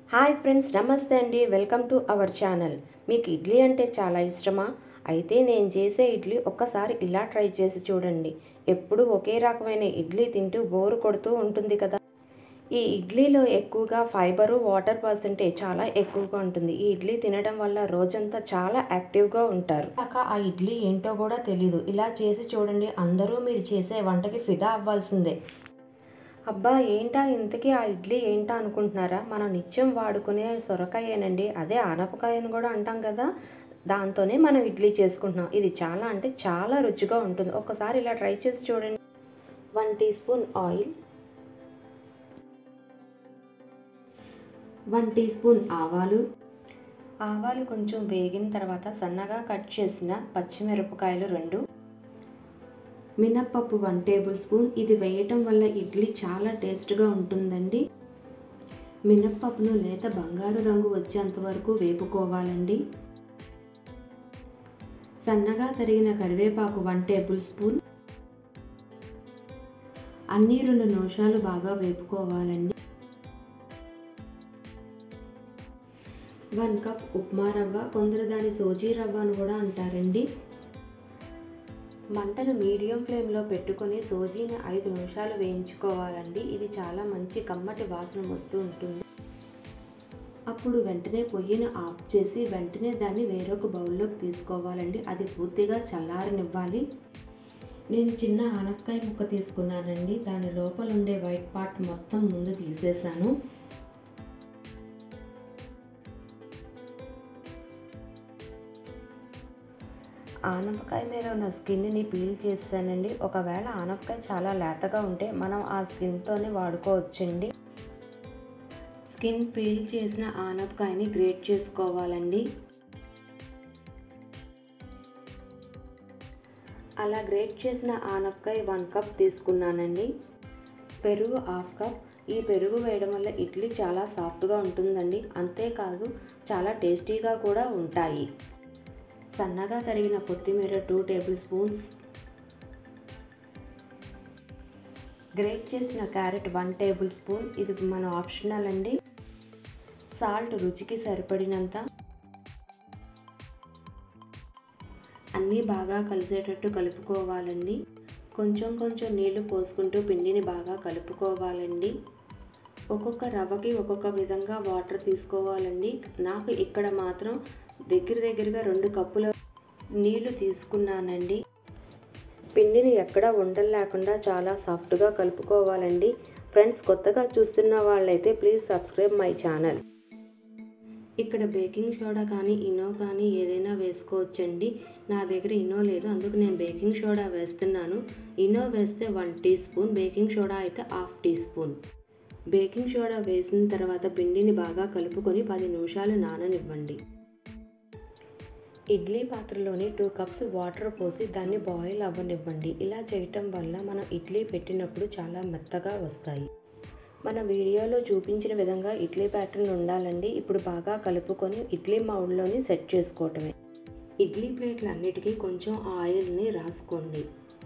hi friends నమస్తే అండి welcome to our channel మీకు ఇడ్లీ అంటే చాలా ఇష్టమా అయితే నేను చేసే ఇడ్లీ ఒక్కసారి ఇలా ట్రై చేసి చూడండి ఎప్పుడు ఒకే రకమైన ఇడ్లీ తింటూ బోరు కొడుతూ ఉంటుంది కదా ఈ ఇడ్లీలో ఎక్కువగా ఫైబరు వాటర్ పర్సెంటేజ్ చాలా ఎక్కువగా ఉంటుంది ఈ ఇడ్లీ తినడం వల్ల రోజంతా చాలా యాక్టివ్గా ఉంటారు కాక ఆ ఇడ్లీ ఏంటో కూడా తెలీదు ఇలా చేసి చూడండి అందరూ మీరు చేసే వంటకి ఫిదా అవ్వాల్సిందే అబ్బా ఏంటా ఇంతకీ ఆ ఇడ్లీ ఏంటా అనుకుంటున్నారా మనం నిత్యం వాడుకునే సొరకాయేనండి అదే ఆనపకాయని కూడా అంటాం కదా దాంతోనే మనం ఇడ్లీ చేసుకుంటున్నాం ఇది చాలా అంటే చాలా రుచిగా ఉంటుంది ఒకసారి ఇలా ట్రై చేసి చూడండి one teaspoon oil one teaspoon ఆవాలు ఆవాలు కొంచెం వేగిన తర్వాత సన్నగా కట్ చేసిన పచ్చిమిరపకాయలు రెండు మినప్పప్పు వన్ టేబుల్ స్పూన్ ఇది వేయటం వల్ల ఇడ్లీ చాలా టేస్ట్గా ఉంటుందండి మినప్పప్పును లేత బంగారు రంగు వచ్చేంత వరకు వేపుకోవాలండి సన్నగా తరిగిన కరివేపాకు వన్ టేబుల్ స్పూన్ అన్ని రెండు నిమిషాలు బాగా వేపుకోవాలండి వన్ కప్ ఉప్మా రవ్వ కొందరు దాని సోజీ రవ్వ అని కూడా అంటారండి మంటను మీడియం ఫ్లేమ్లో పెట్టుకొని సోజీని ఐదు నిమిషాలు వేయించుకోవాలండి ఇది చాలా మంచి కమ్మటి వాసన వస్తూ ఉంటుంది అప్పుడు వెంటనే పొయ్యిని ఆఫ్ చేసి వెంటనే దాన్ని వేరొక బౌల్లోకి తీసుకోవాలండి అది పూర్తిగా చల్లారనివ్వాలి నేను చిన్న ఆనపకాయ ముక్క తీసుకున్నానండి దాని లోపల ఉండే వైట్ పార్ట్ మొత్తం ముందు తీసేసాను ఆనపకాయ మీద ఉన్న స్కిన్ని పీల్ చేసానండి ఒకవేళ ఆనపకాయ చాలా లేతగా ఉంటే మనం ఆ స్కిన్తోనే వాడుకోవచ్చండి స్కిన్ పీల్ చేసిన ఆనపకాయని గ్రేట్ చేసుకోవాలండి అలా గ్రేట్ చేసిన ఆనపకాయ వన్ కప్ తీసుకున్నానండి పెరుగు హాఫ్ కప్ ఈ పెరుగు వేయడం వల్ల ఇడ్లీ చాలా సాఫ్ట్గా ఉంటుందండి అంతేకాదు చాలా టేస్టీగా కూడా ఉంటాయి సన్నగా తరిగిన కొత్తిమీర టూ టేబుల్ స్పూన్స్ గ్రేట్ చేసిన క్యారెట్ వన్ టేబుల్ స్పూన్ ఇది మన ఆప్షనల్ అండి సాల్ట్ రుచికి సరిపడినంత అన్నీ బాగా కలిసేటట్టు కలుపుకోవాలండి కొంచెం కొంచెం నీళ్లు పోసుకుంటూ పిండిని బాగా కలుపుకోవాలండి ఒక్కొక్క రవ్వకి ఒక్కొక్క విధంగా వాటర్ తీసుకోవాలండి నాకు ఇక్కడ మాత్రం దగ్గర దగ్గరగా రెండు కప్పుల నీళ్లు తీసుకున్నానండి పిండిని ఎక్కడ ఉండలు లేకుండా చాలా సాఫ్ట్గా కలుపుకోవాలండి ఫ్రెండ్స్ కొత్తగా చూస్తున్న వాళ్ళైతే ప్లీజ్ సబ్స్క్రైబ్ మై ఛానల్ ఇక్కడ బేకింగ్ సోడా కానీ ఇనో కానీ ఏదైనా వేసుకోవచ్చండి నా దగ్గర ఇనో లేదు అందుకు నేను బేకింగ్ సోడా వేస్తున్నాను ఇనో వేస్తే one teaspoon baking soda అయితే half teaspoon baking soda వేసిన తర్వాత పిండిని బాగా కలుపుకొని పది నిమిషాలు నాననివ్వండి ఇడ్లీ పాత్రలోని టూ కప్స్ వాటర్ పోసి దాన్ని బాయిల్ అవ్వనివ్వండి ఇలా చేయటం వల్ల మనం ఇడ్లీ పెట్టినప్పుడు చాలా మెత్తగా వస్తాయి మన వీడియోలో చూపించిన విధంగా ఇడ్లీ ప్యాటర్న్ ఉండాలండి ఇప్పుడు బాగా కలుపుకొని ఇడ్లీ మౌల్డ్లోని సెట్ చేసుకోవటమే ఇడ్లీ ప్లేట్లు అన్నిటికీ కొంచెం ఆయిల్ని రాసుకోండి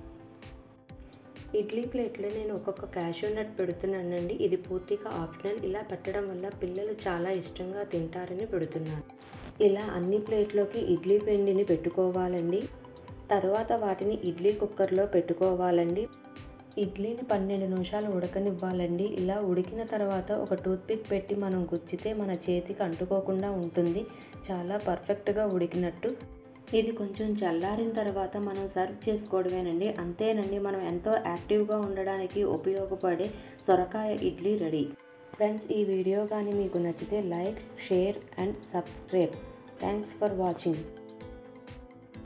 ఇడ్లీ ప్లేట్లో నేను ఒక్కొక్క క్యాషూ నట్ పెడుతున్నానండి ఇది పూర్తిగా ఆప్షనల్ ఇలా పెట్టడం వల్ల పిల్లలు చాలా ఇష్టంగా తింటారని పెడుతున్నాను ఇలా అన్ని ప్లేట్లోకి ఇడ్లీ పిండిని పెట్టుకోవాలండి తర్వాత వాటిని ఇడ్లీ కుక్కర్లో పెట్టుకోవాలండి ఇడ్లీని పన్నెండు నిమిషాలు ఉడకనివ్వాలండి ఇలా ఉడికిన తర్వాత ఒక టూత్పిక్ పెట్టి మనం గుచ్చితే మన చేతికి అంటుకోకుండా ఉంటుంది చాలా పర్ఫెక్ట్గా ఉడికినట్టు ఇది కొంచెం చల్లారిన తర్వాత మనం సర్వ్ చేసుకోవడమేనండి అంతేనండి మనం ఎంతో యాక్టివ్గా ఉండడానికి ఉపయోగపడే సొరకాయ ఇడ్లీ రెడీ ఫ్రెండ్స్ ఈ వీడియో కానీ మీకు నచ్చితే like share and subscribe thanks for watching